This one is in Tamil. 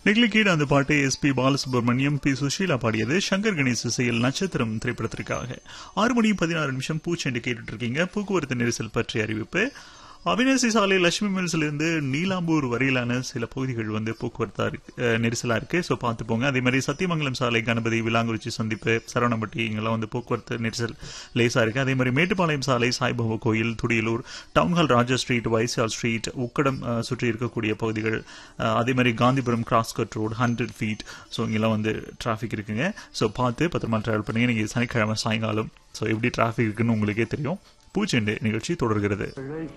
நெக்லிகீடு அந்த பாட்டை S P Balasubrahmanyam P Susheela பாடியது சங்கர் கணேஷ் இசையில் நட்சத்திரம் திரைப்படத்திற்காக ஆறு மணி பதினாறு நிமிஷம் பூச்செண்டு கேட்டுட்டு இருக்கீங்க போக்குவரத்து நெரிசல் பற்றிய அறிவிப்பு அவினாசி சாலை லட்சுமி மில்ஸ்ல இருந்து நீலாம்பூர் வரையிலான சில பகுதிகள் வந்து போக்குவரத்தா இருக்கு அஹ், நெரிசலா இருக்கு ஸோ பார்த்து போங்க அதே மாதிரி சத்தியமங்கலம் சாலை கணபதி விலாங்குறிச்சி சந்திப்பு சரவணம்பட்டி இங்கெல்லாம் வந்து போக்குவரத்து நெரிசல் லேசா இருக்கு அதே மாதிரி மேட்டுப்பாளையம் சாலை சாய்பாபா கோயில் Thudiyalur town hall Raja street Vysial street Ukkadam அஹ், சுற்றி இருக்கக்கூடிய பகுதிகள் அஹ், அதே மாதிரி Gandhipuram crosscut road hundred feet so இங்கெல்லாம் வந்து டிராஃபிக் இருக்குங்க ஸோ பார்த்து பத்திரமா டிராவல் பண்ணுங்க நீங்க சனிக்கிழமை சாயங்காலம் ஸோ எப்படி டிராஃபிக் இருக்குன்னு உங்களுக்கே தெரியும் பூச்செண்டு நிகழ்ச்சி தொடர்கிறது